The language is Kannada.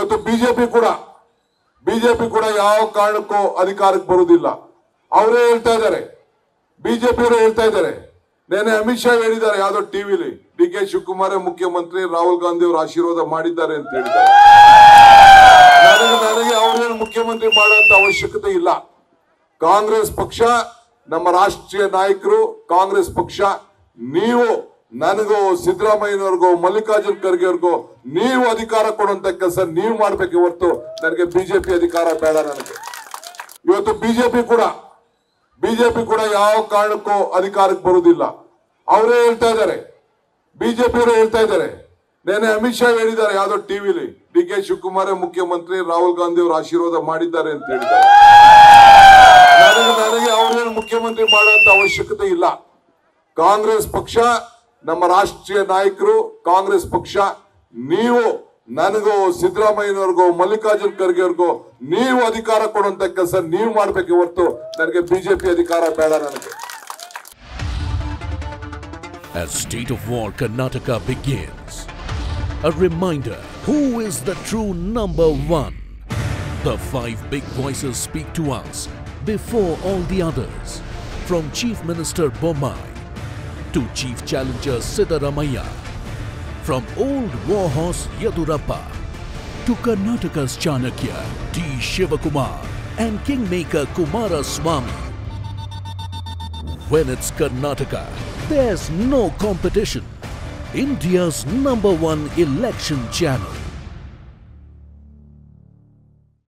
ಇವತ್ತು ಬಿಜೆಪಿ ಕೂಡ ಬಿಜೆಪಿ ಕೂಡ ಯಾವ ಕಾರಣಕ್ಕೂ ಅಧಿಕಾರಕ್ಕೆ ಬರುವುದಿಲ್ಲ ಅವರೇ ಹೇಳ್ತಾ ಇದ್ದಾರೆ ಬಿಜೆಪಿಯವರು ಹೇಳ್ತಾ ಇದ್ದಾರೆ ನೆನೆ ಅಮಿತ್ ಶಾ ಹೇಳಿದ್ದಾರೆ ಯಾವ್ದೋ ಟಿವಿಲಿ ಡಿ ಕೆ ಶಿವಕುಮಾರ್ ಮುಖ್ಯಮಂತ್ರಿ ರಾಹುಲ್ ಗಾಂಧಿ ಅವರು ಆಶೀರ್ವಾದ ಮಾಡಿದ್ದಾರೆ ಅಂತ ಹೇಳಿದ್ದಾರೆ ನನಗೆ ನನಗೆ ಅವರೇನು ಮುಖ್ಯಮಂತ್ರಿ ಮಾಡುವಂತ ಅವಶ್ಯಕತೆ ಇಲ್ಲ ಕಾಂಗ್ರೆಸ್ ಪಕ್ಷ ನಮ್ಮ ರಾಷ್ಟ್ರೀಯ ನಾಯಕರು ಕಾಂಗ್ರೆಸ್ ಪಕ್ಷ ನೀವು ನನಗೂ ಸಿದ್ದರಾಮಯ್ಯನವ್ರಿಗೂ ಮಲ್ಲಿಕಾರ್ಜುನ್ ಖರ್ಗೆ ಅವ್ರಿಗೂ ನೀವು ಅಧಿಕಾರ ಕೊಡುವಂತ ಕೆಲಸ ನೀವು ಮಾಡ್ಬೇಕು ಹೊರತು ನನಗೆ ಬಿಜೆಪಿ ಅಧಿಕಾರ ಬೇಡ ನನಗೆ ಇವತ್ತು ಬಿಜೆಪಿ ಕೂಡ ಬಿಜೆಪಿ ಕೂಡ ಯಾವ ಕಾರಣಕ್ಕೂ ಅಧಿಕಾರಕ್ಕೆ ಬರುವುದಿಲ್ಲ ಅವರೇ ಹೇಳ್ತಾ ಇದ್ದಾರೆ ಬಿಜೆಪಿಯವರು ಹೇಳ್ತಾ ಇದ್ದಾರೆ ನೆನೆ ಅಮಿತ್ ಶಾ ಹೇಳಿದ್ದಾರೆ ಯಾವ್ದೋ ಟಿವಿಲಿ ಡಿ ಕೆ ಶಿವಕುಮಾರ್ ಮುಖ್ಯಮಂತ್ರಿ ರಾಹುಲ್ ಗಾಂಧಿ ಅವರು ಆಶೀರ್ವಾದ ಮಾಡಿದ್ದಾರೆ ಅಂತ ಹೇಳಿದ್ದಾರೆ ನನಗೆ ನನಗೆ ಅವರೇನು ಮುಖ್ಯಮಂತ್ರಿ ಮಾಡುವಂತ ಅವಶ್ಯಕತೆ ಇಲ್ಲ ಕಾಂಗ್ರೆಸ್ ಪಕ್ಷ ನಮ್ಮ ರಾಷ್ಟ್ರೀಯ ನಾಯಕರು ಕಾಂಗ್ರೆಸ್ ಪಕ್ಷ ನೀವು ನನಗೂ ಸಿದ್ದರಾಮಯ್ಯನವ್ರಿಗೂ ಮಲ್ಲಿಕಾರ್ಜುನ್ ಖರ್ಗೆ ಅವ್ರಿಗೂ ನೀವು ಅಧಿಕಾರ ಕೊಡುವಂತ ಕೆಲಸ ನೀವು ಮಾಡ್ಬೇಕು ಹೊರತು ನನಗೆ ಬಿಜೆಪಿ ಅಧಿಕಾರ ಬೇಡ ನನಗೆ As State of War Karnataka begins, a reminder who is the true number one? The five big voices speak to us before all the others. From Chief Minister Bommai to Chief Challenger Siddharamaya, from old warhorse Yadurappa to Karnataka's Chanakya T. Shivakumar and Kingmaker Kumara Swami. When it's Karnataka, there's no competition. India's number one election channel.